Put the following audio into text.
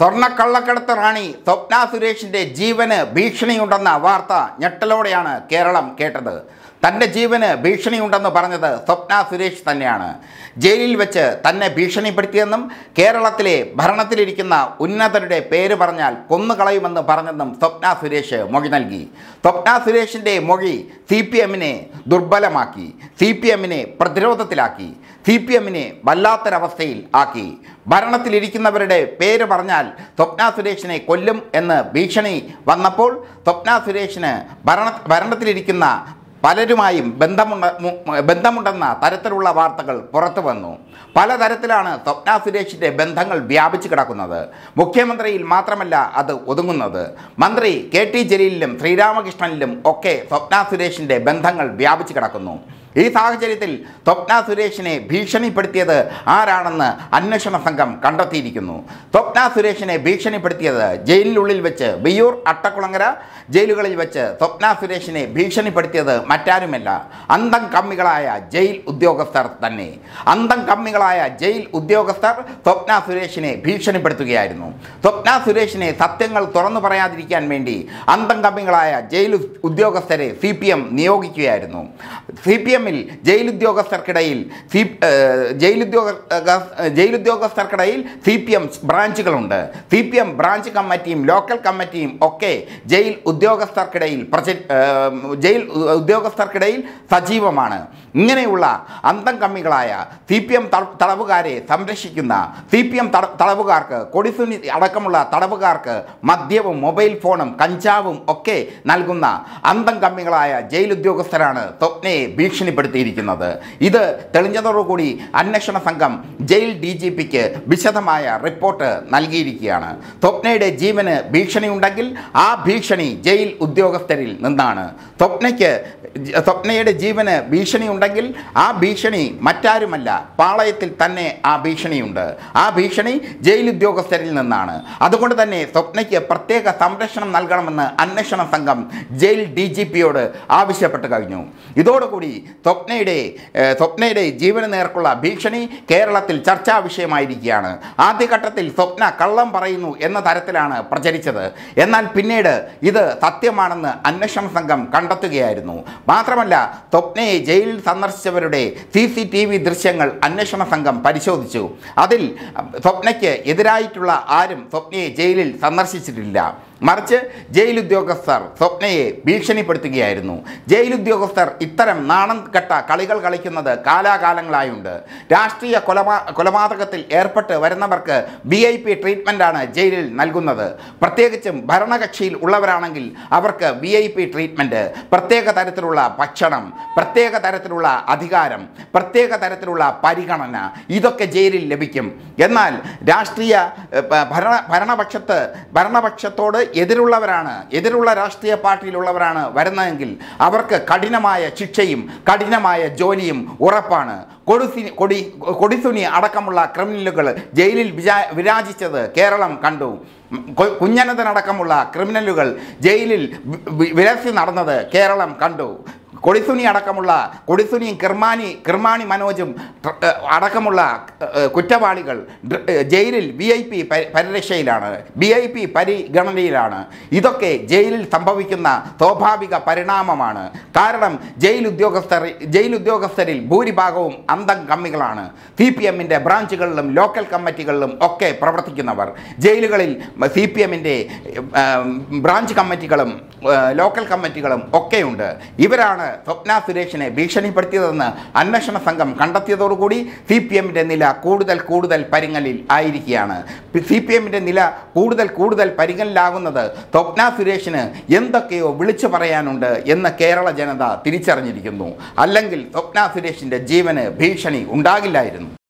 സ്വർണ്ണക്കള്ളക്കടത്ത് റാണി സ്വപ്ന സുരേഷിന്റെ ജീവന് ഭീഷണിയുണ്ടെന്ന വാർത്ത ഞെട്ടലോടെയാണ് കേരളം കേട്ടത് തൻ്റെ ജീവന് ഭീഷണിയുണ്ടെന്ന് പറഞ്ഞത് സ്വപ്ന സുരേഷ് തന്നെയാണ് ജയിലിൽ വെച്ച് തന്നെ ഭീഷണിപ്പെടുത്തിയെന്നും കേരളത്തിലെ ഭരണത്തിലിരിക്കുന്ന ഉന്നതരുടെ പേര് പറഞ്ഞാൽ കൊന്നുകളയുമെന്ന് പറഞ്ഞെന്നും സ്വപ്ന സുരേഷ് മൊഴി നൽകി സ്വപ്ന സുരേഷിൻ്റെ മൊഴി സി പി എമ്മിനെ ദുർബലമാക്കി സി പി എമ്മിനെ പ്രതിരോധത്തിലാക്കി സി പി എമ്മിനെ വല്ലാത്തൊരവസ്ഥയിൽ ആക്കി ഭരണത്തിലിരിക്കുന്നവരുടെ പേര് പറഞ്ഞാൽ സ്വപ്ന സുരേഷിനെ കൊല്ലും എന്ന് ഭീഷണി വന്നപ്പോൾ സ്വപ്ന സുരേഷിന് ഭരണ ഭരണത്തിലിരിക്കുന്ന പലരുമായും ബന്ധമുണ്ട മു- ബന്ധമുണ്ടെന്ന തരത്തിലുള്ള വാർത്തകൾ പുറത്തു വന്നു പലതരത്തിലാണ് സ്വപ്ന സുരേഷിൻ്റെ ബന്ധങ്ങൾ വ്യാപിച്ചു കിടക്കുന്നത് മുഖ്യമന്ത്രിയിൽ മാത്രമല്ല അത് ഒതുങ്ങുന്നത് മന്ത്രി കെ ടി ജലീലിലും ശ്രീരാമകൃഷ്ണനിലും ഒക്കെ സ്വപ്ന സുരേഷിൻ്റെ ബന്ധങ്ങൾ വ്യാപിച്ചു കിടക്കുന്നു ഈ സാഹചര്യത്തിൽ സ്വപ്ന സുരേഷിനെ ഭീഷണിപ്പെടുത്തിയത് ആരാണെന്ന് അന്വേഷണ സംഘം കണ്ടെത്തിയിരിക്കുന്നു സ്വപ്ന സുരേഷിനെ ഭീഷണിപ്പെടുത്തിയത് ജയിലിനുള്ളിൽ വെച്ച് വിയ്യൂർ അട്ടക്കുളങ്ങര ജയിലുകളിൽ വെച്ച് സ്വപ്ന സുരേഷിനെ ഭീഷണിപ്പെടുത്തിയത് മറ്റാരുമല്ല അന്തം കമ്മികളായ ജയിൽ ഉദ്യോഗസ്ഥർ തന്നെ അന്തം കമ്മികളായ ജയിൽ ഉദ്യോഗസ്ഥർ സ്വപ്ന സുരേഷിനെ ഭീഷണിപ്പെടുത്തുകയായിരുന്നു സ്വപ്ന സുരേഷിനെ സത്യങ്ങൾ തുറന്നു പറയാതിരിക്കാൻ വേണ്ടി അന്തം കമ്മികളായ ജയിൽ ഉദ്യോഗസ്ഥരെ സി പി എം നിയോഗിക്കുകയായിരുന്നു സി പി എമ്മിൽ ജയിലുദ്യോഗസ്ഥർക്കിടയിൽ സി ജയിലുദ്യോഗ ജയിലുദ്യോഗസ്ഥർക്കിടയിൽ സി പി എം ബ്രാഞ്ചുകളുണ്ട് സി പി എം ബ്രാഞ്ച് കമ്മിറ്റിയും ലോക്കൽ കമ്മിറ്റിയും ഒക്കെ ജയിൽ ഉദ്യോഗസ്ഥർക്കിടയിൽ പ്രച ഏഹ്, ജയിൽ ഉദ്യോഗസ്ഥർക്കിടയിൽ സജീവമാണ് ഇങ്ങനെയുള്ള അന്തം കമ്മികളായ സി പി എം തടവുകാരെ സംരക്ഷിക്കുന്ന സി പി എം തടവുകാർക്ക് കൊടിസുനി അടക്കമുള്ള തടവുകാർക്ക് മദ്യവും മൊബൈൽ ഫോണും കഞ്ചാവും ഒക്കെ നൽകുന്ന അന്തം കമ്മികളായ ജയിൽ ഉദ്യോഗസ്ഥരാണ് സ്വപ്നയെ ഭീഷണിപ്പെടുത്തിയിരിക്കുന്നത് ഇത് തെളിഞ്ഞതോടുകൂടി അന്വേഷണ സംഘം ജയിൽ ഡി ജി പിക്ക് വിശദമായ റിപ്പോർട്ട് നൽകിയിരിക്കുകയാണ് സ്വപ്നയുടെ ജീവന് ഭീഷണിയുണ്ടെങ്കിൽ ആ ഭീഷണി ജയിൽ ഉദ്യോഗസ്ഥരിൽ നിന്നാണ് സ്വപ്നയ്ക്ക് ജ- സ്വപ്നയുടെ ജീവന് ഭീഷണിയുണ്ടെങ്കിൽ ആ ഭീഷണി മറ്റാരുമല്ല പാളയത്തിൽ തന്നെ ആ ഭീഷണിയുണ്ട് ആ ഭീഷണി ജയിൽ ഉദ്യോഗസ്ഥരിൽ നിന്നാണ് അതുകൊണ്ട് തന്നെ സ്വപ്നയ്ക്ക് പ്രത്യേക സംരക്ഷണം നൽകണമെന്ന് അന്വേഷണ സംഘം ജയിൽ ഡി ജി പിയോട് ആവശ്യപ്പെട്ട് കഴിഞ്ഞു ഇതോടുകൂടി സ്വപ്നയുടെ ഏഹ്, സ്വപ്നയുടെ ജീവന് നേർക്കുള്ള ഭീഷണി കേരളത്തിൽ ചർച്ചാ വിഷയമായിരിക്കുകയാണ് ആദ്യഘട്ടത്തിൽ സ്വപ്ന കള്ളം പറയുന്നു എന്ന തരത്തിലാണ് പ്രചരിച്ചത് എന്നാൽ പിന്നീട് ഇത് സത്യമാണെന്ന് അന്വേഷണ സംഘം കണ്ടെത്തുകയായിരുന്നു മാത്രമല്ല സ്വപ്നയെ ജയിലിൽ സന്ദർശിച്ചവരുടെ സി സി ടി വി ദൃശ്യങ്ങൾ അന്വേഷണ സംഘം പരിശോധിച്ചു അതിൽ സ്വപ്നയ്ക്ക് എതിരായിട്ടുള്ള ആരും സ്വപ്നയെ ജയിലിൽ സന്ദർശിച്ചിട്ടില്ല മറിച്ച് ജയിൽ ഉദ്യോഗസ്ഥർ സ്വപ്നയെ ഭീഷണിപ്പെടുത്തുകയായിരുന്നു ജയിൽ ഉദ്യോഗസ്ഥർ ഇത്തരം നാണം കെട്ട കളികൾ കളിക്കുന്നത് കാലാകാലങ്ങളായുണ്ട് രാഷ്ട്രീയ കൊലപാ കൊലപാതകത്തിൽ ഏർപ്പെട്ട് വരുന്നവർക്ക് വി ഐ പി ട്രീറ്റ്മെൻറ്റാണ് ജയിലിൽ നൽകുന്നത് പ്രത്യേകിച്ചും ഭരണകക്ഷിയിൽ ഉള്ളവരാണെങ്കിൽ അവർക്ക് വി ഐ പി ട്രീറ്റ്മെൻറ്റ് പ്രത്യേക തരത്തിലുള്ള ഭക്ഷണം പ്രത്യേക തരത്തിലുള്ള അധികാരം പ്രത്യേക തരത്തിലുള്ള പരിഗണന ഇതൊക്കെ ജയിലിൽ ലഭിക്കും എന്നാൽ രാഷ്ട്രീയ ഏഹ്, പ- ഭരണ ഭരണപക്ഷത്ത് ഭരണപക്ഷത്തോട് എതിരുള്ളവരാണ് എതിരുള്ള രാഷ്ട്രീയ പാർട്ടിയിലുള്ളവരാണ് വരുന്നതെങ്കിൽ അവർക്ക് കഠിനമായ ശിക്ഷയും കഠിനമായ ജോലിയും ഉറപ്പാണ് കൊടുസി കൊടി കൊടിസുനി അടക്കമുള്ള ക്രിമിനലുകൾ ജയിലിൽ വിരാ വിരാജിച്ചത് കേരളം കണ്ടു കൊ- കുഞ്ഞനന്തനടക്കമുള്ള ക്രിമിനലുകൾ ജയിലിൽ വി- വി- വിരസി നടന്നത് കേരളം കണ്ടു കൊടിസുനി അടക്കമുള്ള കൊടിസുനിയും കിർമാനി കിർമാണി മനോജും ട്ര- ഏഹ് അടക്കമുള്ള ഏഹ് കുറ്റവാളികൾ ഡ്ര- ഏഹ് ജയിലിൽ വി ഐ പി പരിരക്ഷയിലാണ് വി ഐ പി പരിഗണനയിലാണ് ഇതൊക്കെ ജയിലിൽ സംഭവിക്കുന്ന സ്വാഭാവിക പരിണാമമാണ് കാരണം ജയിൽ ഉദ്യോഗസ്ഥർ ജയിൽ ഉദ്യോഗസ്ഥരിൽ ഭൂരിഭാഗവും അന്തം കമ്മികളാണ് സി പി എമ്മിൻ്റെ ബ്രാഞ്ചുകളിലും ലോക്കൽ കമ്മിറ്റികളിലും ഒക്കെ പ്രവർത്തിക്കുന്നവർ ജയിലുകളിൽ സി പി എമ്മിൻ്റെ ബ്രാഞ്ച് കമ്മിറ്റികളും ഏഹ് ലോക്കൽ കമ്മിറ്റികളും ഒക്കെയുണ്ട് ഇവരാണ് സ്വപ്ന സുരേഷിനെ ഭീഷണിപ്പെടുത്തിയതെന്ന് അന്വേഷണ സംഘം കണ്ടെത്തിയതോടുകൂടി സി പി എമ്മിൻ്റെ നില കൂടുതൽ കൂടുതൽ പരിങ്ങലിൽ ആയിരിക്കുകയാണ് സി പി എമ്മിൻ്റെ നില കൂടുതൽ കൂടുതൽ പരിങ്ങലിലാകുന്നത് സ്വപ്ന സുരേഷിന് എന്തൊക്കെയോ വിളിച്ചു പറയാനുണ്ട് എന്ന് കേരള ജനത തിരിച്ചറിഞ്ഞിരിക്കുന്നു അല്ലെങ്കിൽ സ്വപ്ന സുരേഷിൻ്റെ ജീവന് ഭീഷണി ഉണ്ടാകില്ലായിരുന്നു